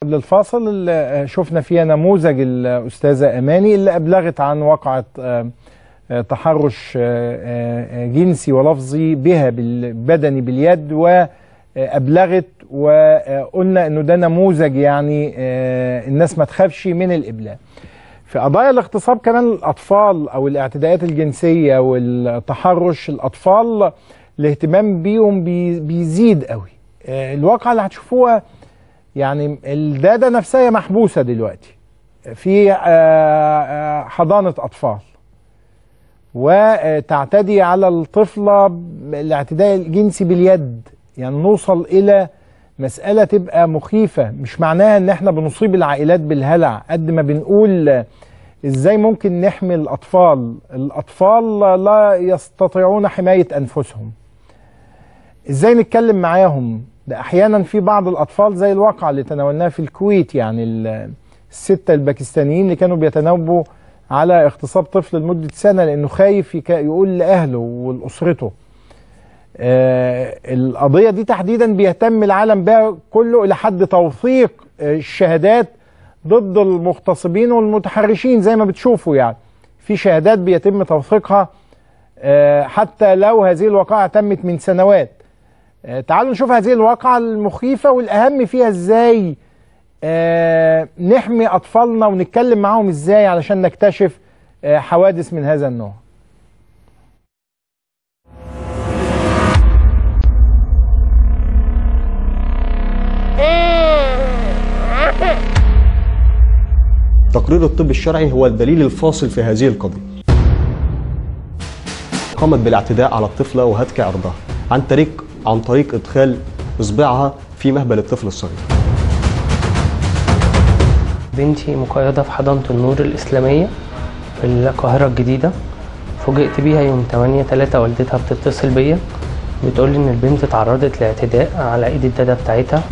قبل الفاصل اللي شفنا فيها نموذج الأستاذة أماني اللي أبلغت عن واقعة تحرش جنسي ولفظي بها بالبدني باليد وأبلغت وقلنا أنه ده نموذج يعني الناس ما تخافش من الإبلاغ في قضايا الاغتصاب كمان الأطفال أو الاعتداءات الجنسية والتحرش الأطفال الاهتمام بيهم بيزيد قوي الواقعة اللي هتشوفوها يعني الداده نفسها محبوسه دلوقتي في حضانه اطفال وتعتدي على الطفله الاعتداء الجنسي باليد يعني نوصل الى مساله تبقى مخيفه مش معناها ان احنا بنصيب العائلات بالهلع قد ما بنقول ازاي ممكن نحمي الاطفال الاطفال لا يستطيعون حمايه انفسهم ازاي نتكلم معاهم ده احيانا في بعض الاطفال زي الواقعه اللي تناولناها في الكويت يعني السته الباكستانيين اللي كانوا بيتناوبوا على اغتصاب طفل لمده سنه لانه خايف يقول لاهله ولاسرته. آه القضيه دي تحديدا بيهتم العالم بها كله الى حد توثيق الشهادات ضد المغتصبين والمتحرشين زي ما بتشوفوا يعني. في شهادات بيتم توثيقها آه حتى لو هذه الواقعه تمت من سنوات. تعالوا نشوف هذه الواقعة المخيفة والأهم فيها إزاي آه نحمي أطفالنا ونتكلم معاهم إزاي علشان نكتشف آه حوادث من هذا النوع تقرير الطب الشرعي هو الدليل الفاصل في هذه القضية قامت بالاعتداء على الطفلة وهتك عرضها عن طريق عن طريق ادخال اصبعها في مهبل الطفل الصغير بنتي مقيدة في حضانة النور الإسلامية في القاهرة الجديدة فوجئت بيها يوم 8 3 والدتها بتتصل بيا بتقول لي إن البنت اتعرضت لاعتداء على إيد الدادة بتاعتها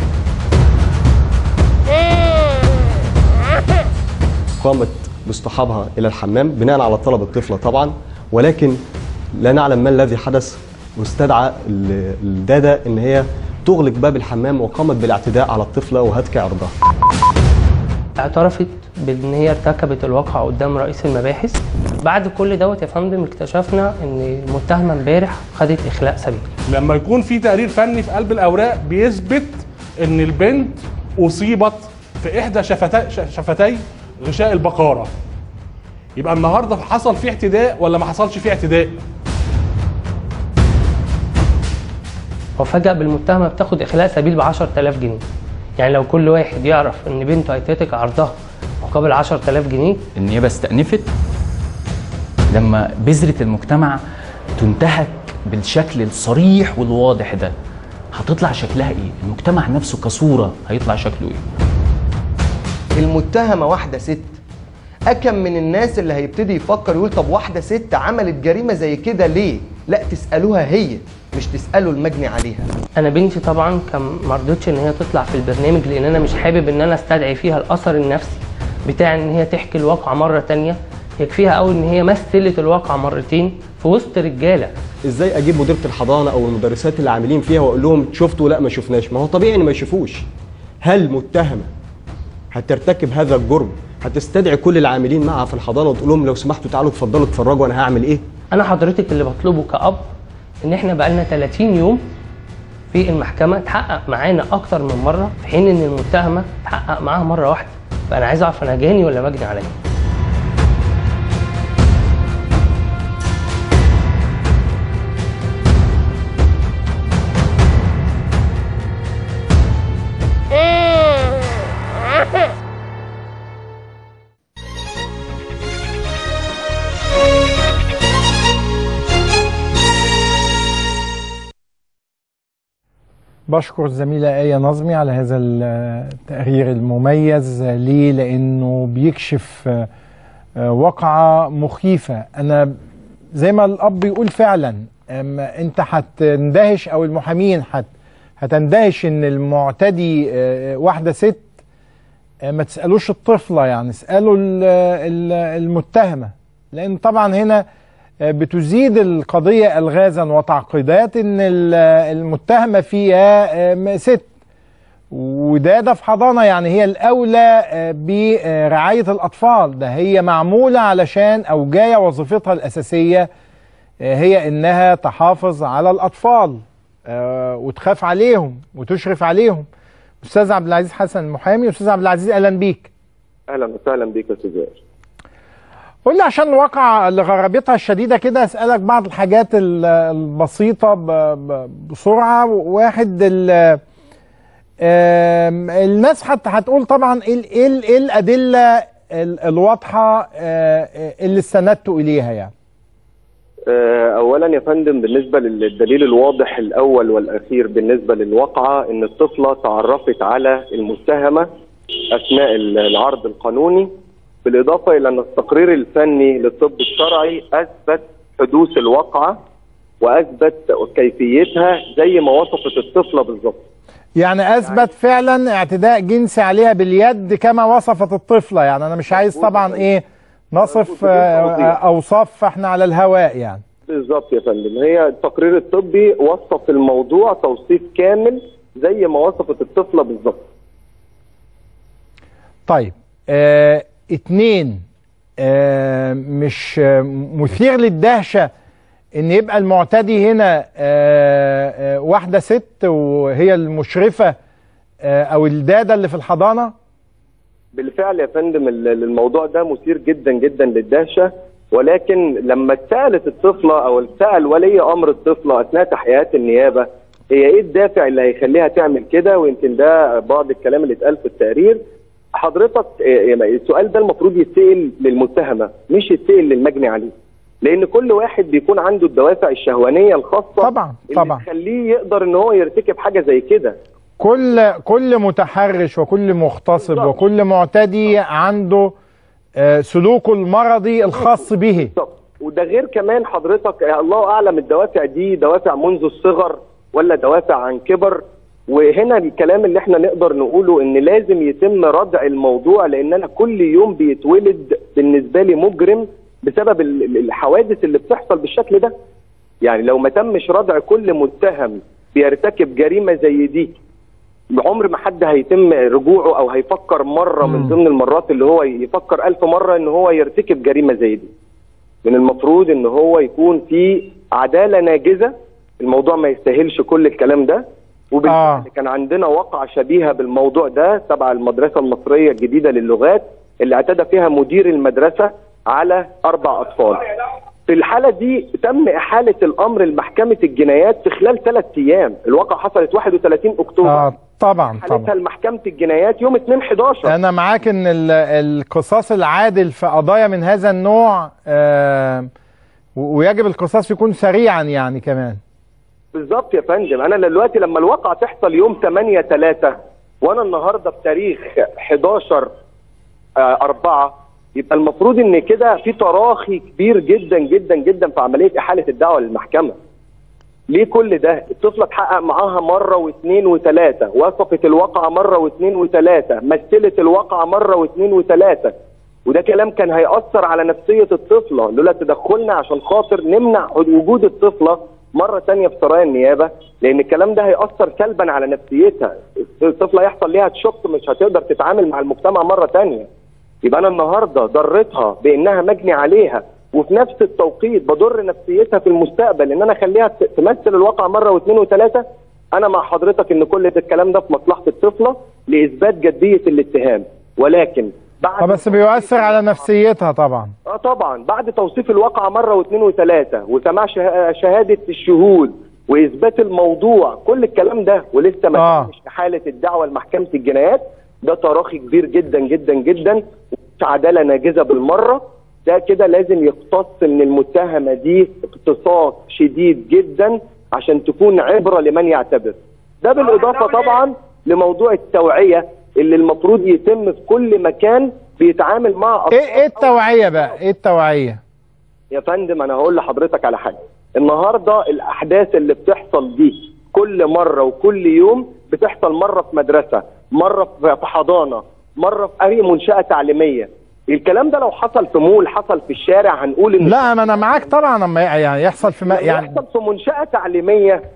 قامت باصطحابها إلى الحمام بناء على طلب الطفلة طبعا ولكن لا نعلم ما الذي حدث واستدعى الدادة ان هي تغلق باب الحمام وقامت بالاعتداء على الطفلة وهتك عرضها اعترفت بان هي ارتكبت الواقع قدام رئيس المباحث بعد كل دوت يا فندم اكتشفنا ان المتهمه امبارح خدت اخلاء سبيل لما يكون في تقرير فني في قلب الاوراق بيثبت ان البنت اصيبت في احدى شفتي شفتي غشاء البقاره يبقى النهارده حصل فيه اعتداء ولا ما حصلش فيه اعتداء وفجأة بالمتهمة بتاخد إخلاء سبيل ب 10000 جنيه يعني لو كل واحد يعرف إن بنته هيتهتك عرضها مقابل 10000 جنيه النيابة استأنفت لما بذرة المجتمع تنتهك بالشكل الصريح والواضح ده هتطلع شكلها ايه؟ المجتمع نفسه كصورة هيطلع شكله ايه؟ المتهمة واحدة ست أكم من الناس اللي هيبتدي يفكر يقول طب واحدة ست عملت جريمة زي كده ليه؟ لا تسألوها هي مش تسالوا المجني عليها انا بنتي طبعا كان ما رضتش ان هي تطلع في البرنامج لان انا مش حابب ان انا استدعي فيها الاثر النفسي بتاع ان هي تحكي الواقع مره تانية يكفيها قوي ان هي مثلت الواقع مرتين في وسط رجاله ازاي اجيب مديره الحضانه او المدرسات اللي عاملين فيها واقول لهم شفتوا لا ما شفناش ما هو طبيعي ان ما يشوفوش هل متهمه هترتكب هذا الجرم هتستدعي كل العاملين معها في الحضانه وتقول لهم لو سمحتوا تعالوا اتفضلوا اتفرجوا انا هعمل ايه انا حضرتك اللي بطلبه كاب ان احنا بقالنا 30 يوم في المحكمه اتحقق معانا اكتر من مره في حين ان المتهمه اتحقق معاها مره واحده فانا عايز اعرف انا جاني ولا مجني عليا بشكر الزميلة آية نظمي على هذا التقرير المميز ليه لأنه بيكشف واقعة مخيفة أنا زي ما الأب بيقول فعلا أنت هتندهش أو المحامين هت هتندهش إن المعتدي واحدة ست ما تسألوش الطفلة يعني اسألوا المتهمة لأن طبعا هنا بتزيد القضية ألغازا وتعقيدات إن المتهمة فيها ست ودادة في حضانة يعني هي الأولى آه، برعاية الأطفال ده هي معمولة علشان أو جاية وظيفتها الأساسية آه، هي إنها تحافظ على الأطفال آه، وتخاف عليهم وتشرف عليهم أستاذ عبد العزيز حسن المحامي أستاذ عبد العزيز أهلا بيك اهلا وسهلا بيك يا استاذ زاهر قول لي عشان الواقع لغرابتها الشديده كده اسالك بعض الحاجات ال- البسيطه ب- ب- بسرعه واحد ال- آم، الناس حتى هتقول طبعا ايه ال- ايه ال- إيه الادله ال- الواضحه آه، اللي استندتوا اليها يعني آه، اولا يا فندم بالنسبه للدليل الواضح الاول والاخير بالنسبه للواقعه ان الطفله تعرفت على المتهمه اثناء ال- العرض القانوني بالاضافه الى ان التقرير الفني للطب الشرعي اثبت حدوث الواقعه واثبت كيفيتها زي ما وصفت الطفله بالظبط يعني اثبت فعلا اعتداء جنسي عليها باليد كما وصفت الطفله يعني انا مش عايز طبعا ايه نصف آه، اوصاف احنا على الهواء يعني بالظبط يا فندم هي التقرير الطبي وصف الموضوع توصيف كامل زي ما وصفت الطفله بالظبط طيب آه اتنين آه مش آه مثير للدهشة ان يبقى المعتدي هنا آه آه واحدة ست وهي المشرفة آه او الدادة اللي في الحضانة بالفعل يا فندم ال- الموضوع ده مثير جدا جدا للدهشه ولكن لما اتسالت الطفله او اتسال ولي امر الطفله اثناء تحقيقات النيابه هي ايه الدافع اللي هيخليها تعمل كده ويمكن ده بعض الكلام اللي اتقال في التقرير حضرتك آه، السؤال ده المفروض يتسال للمتهمه مش يتسال للمجني عليه لان كل واحد بيكون عنده الدوافع الشهوانيه الخاصه طبعا اللي طبعا تخليه يقدر ان هو يرتكب حاجه زي كده كل كل متحرش وكل مغتصب بالظبط. وكل معتدي عنده آه سلوكه المرضي الخاص به بالظبط وده غير كمان حضرتك آه، الله اعلم الدوافع دي دوافع منذ الصغر ولا دوافع عن كبر وهنا الكلام اللي احنا نقدر نقوله ان لازم يتم ردع الموضوع لان انا كل يوم بيتولد بالنسبه لي مجرم بسبب ال- ال- الحوادث اللي بتحصل بالشكل ده يعني لو ما تمش ردع كل متهم بيرتكب جريمه زي دي بعمر ما حد هيتم رجوعه او هيفكر مره من مم. ضمن المرات اللي هو يفكر ألف مره ان هو يرتكب جريمه زي دي من المفروض ان هو يكون في عداله ناجزه الموضوع ما يستاهلش كل الكلام ده وبالفعل آه. كان عندنا واقعه شبيهه بالموضوع ده تبع المدرسه المصريه الجديده للغات اللي اعتدى فيها مدير المدرسه على اربع اطفال في الحاله دي تم احاله الامر لمحكمه الجنايات في خلال ثلاث ايام الواقعه حصلت 31 اكتوبر اه طبعا حالتها طبعا لمحكمه الجنايات يوم 2 11 انا معاك ان ال- القصاص العادل في قضايا من هذا النوع آه و- ويجب القصاص يكون سريعا يعني كمان بالظبط يا فندم انا دلوقتي لما الواقعه تحصل يوم 8 3 وانا النهارده بتاريخ 11 آه 4 يبقى المفروض ان كده في تراخي كبير جدا جدا جدا في عمليه احاله الدعوه للمحكمه ليه كل ده؟ الطفله اتحقق معاها مره واثنين وثلاثه، وصفت الواقعه مره واثنين وثلاثه، مثلت الواقعه مره واثنين وثلاثه، وده كلام كان هيأثر على نفسيه الطفله لولا تدخلنا عشان خاطر نمنع وجود الطفله مره ثانيه في سرايا النيابه، لان الكلام ده هيأثر سلبا على نفسيتها، الطفله يحصل ليها تشوك مش هتقدر تتعامل مع المجتمع مره ثانيه. يبقى انا النهارده ضرتها بانها مجني عليها وفي نفس التوقيت بضر نفسيتها في المستقبل ان انا اخليها ت- تمثل الواقع مره واثنين وثلاثه انا مع حضرتك ان كل ده الكلام ده في مصلحه الطفله لاثبات جديه الاتهام ولكن بعد اه بس بيؤثر على نفسيتها طبعا اه طبعا بعد توصيف الواقعة مرة واثنين وثلاثة وسماع شه- شهادة الشهود وإثبات الموضوع كل الكلام ده ولسه ما آه. تمش حالة الدعوة لمحكمة الجنايات ده تراخي كبير جدا جدا جدا ومش عدالة ناجزة بالمرة ده كده لازم يقتص من المتهمة دي اقتصاص شديد جدا عشان تكون عبرة لمن يعتبر ده بالإضافة طبعا لموضوع التوعية اللي المفروض يتم في كل مكان بيتعامل مع أطفال ايه ايه التوعيه بقى ايه التوعيه يا فندم انا هقول لحضرتك على حاجه النهارده الاحداث اللي بتحصل دي كل مره وكل يوم بتحصل مره في مدرسه مره في في حضانه مره في اي منشاه تعليميه الكلام ده لو حصل في مول حصل في الشارع هنقول ان لا ما انا معاك طبعا لما يعني يحصل في ما لما يعني يحصل في منشاه تعليميه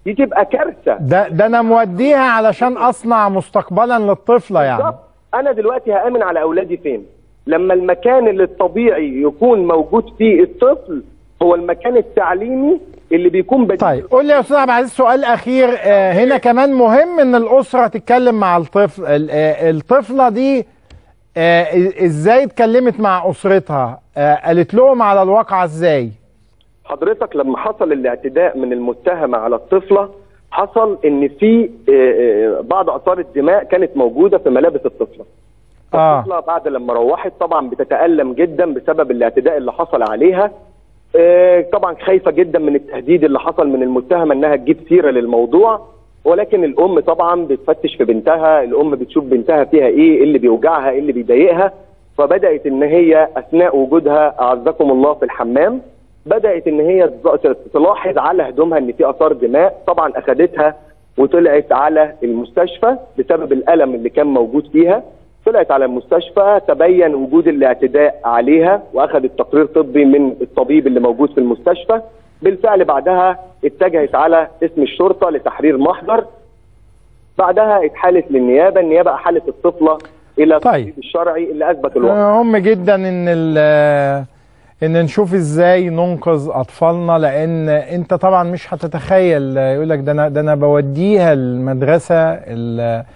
دي تبقى كارثه ده ده انا موديها علشان اصنع مستقبلا للطفله يعني بالظبط انا دلوقتي هامن على اولادي فين لما المكان اللي الطبيعي يكون موجود فيه الطفل هو المكان التعليمي اللي بيكون بديل طيب قول لي يا استاذ عبد العزيز سؤال اخير آه هنا كمان مهم ان الاسره تتكلم مع الطفل ال- آه الطفله دي آه إ- ازاي اتكلمت مع اسرتها آه قالت لهم على الواقعه ازاي حضرتك لما حصل الاعتداء من المتهمه على الطفله حصل ان في آه، آه، بعض اثار الدماء كانت موجوده في ملابس الطفله اه الطفله بعد لما روحت طبعا بتتالم جدا بسبب الاعتداء اللي حصل عليها آه، طبعا خايفه جدا من التهديد اللي حصل من المتهمه انها تجيب سيره للموضوع ولكن الام طبعا بتفتش في بنتها الام بتشوف بنتها فيها ايه إيه اللي بيوجعها ايه اللي بيضايقها فبدات ان هي اثناء وجودها اعزكم الله في الحمام بدات ان هي تز- تلاحظ على هدومها ان في اثار دماء طبعا اخذتها وطلعت على المستشفى بسبب الالم اللي كان موجود فيها طلعت على المستشفى تبين وجود الاعتداء عليها واخذت تقرير طبي من الطبيب اللي موجود في المستشفى بالفعل بعدها اتجهت على اسم الشرطه لتحرير محضر بعدها اتحالت للنيابه النيابه احالت الطفله الى طيب. الطبيب الشرعي اللي اثبت الواقع مهم جدا ان ال- ان نشوف ازاي ننقذ اطفالنا لان انت طبعا مش هتتخيل يقول لك ده انا ده انا بوديها المدرسه ال-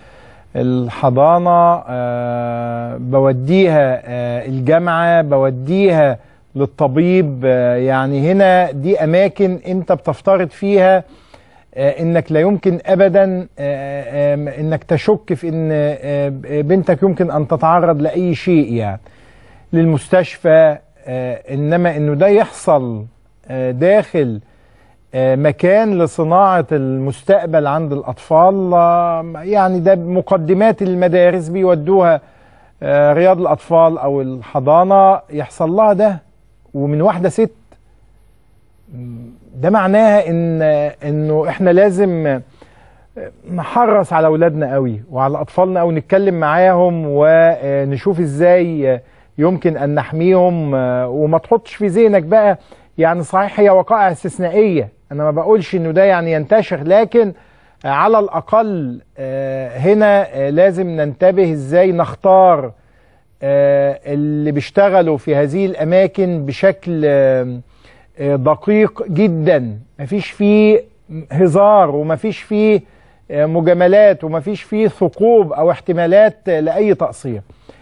الحضانه آه، بوديها آه، الجامعه بوديها للطبيب آه، يعني هنا دي اماكن انت بتفترض فيها آه، انك لا يمكن ابدا آه، آم، انك تشك في ان آه، بنتك يمكن ان تتعرض لاي شيء يعني للمستشفى آه، انما انه ده يحصل آه، داخل آه، مكان لصناعة المستقبل عند الأطفال آه، يعني ده مقدمات المدارس بيودوها آه، رياض الأطفال أو الحضانة يحصل لها ده ومن واحدة ست ده معناها ان انه احنا لازم نحرص على اولادنا قوي وعلى اطفالنا او نتكلم معاهم ونشوف ازاي يمكن ان نحميهم وما تحطش في ذهنك بقى يعني صحيح هي وقائع استثنائيه انا ما بقولش انه ده يعني ينتشر لكن على الاقل آه، هنا آه، لازم ننتبه ازاي نختار آه، اللي بيشتغلوا في هذه الاماكن بشكل آه، آه، دقيق جدا مفيش فيه هزار ومفيش فيه آه، مجاملات ومفيش فيه ثقوب او احتمالات آه، لاي تقصير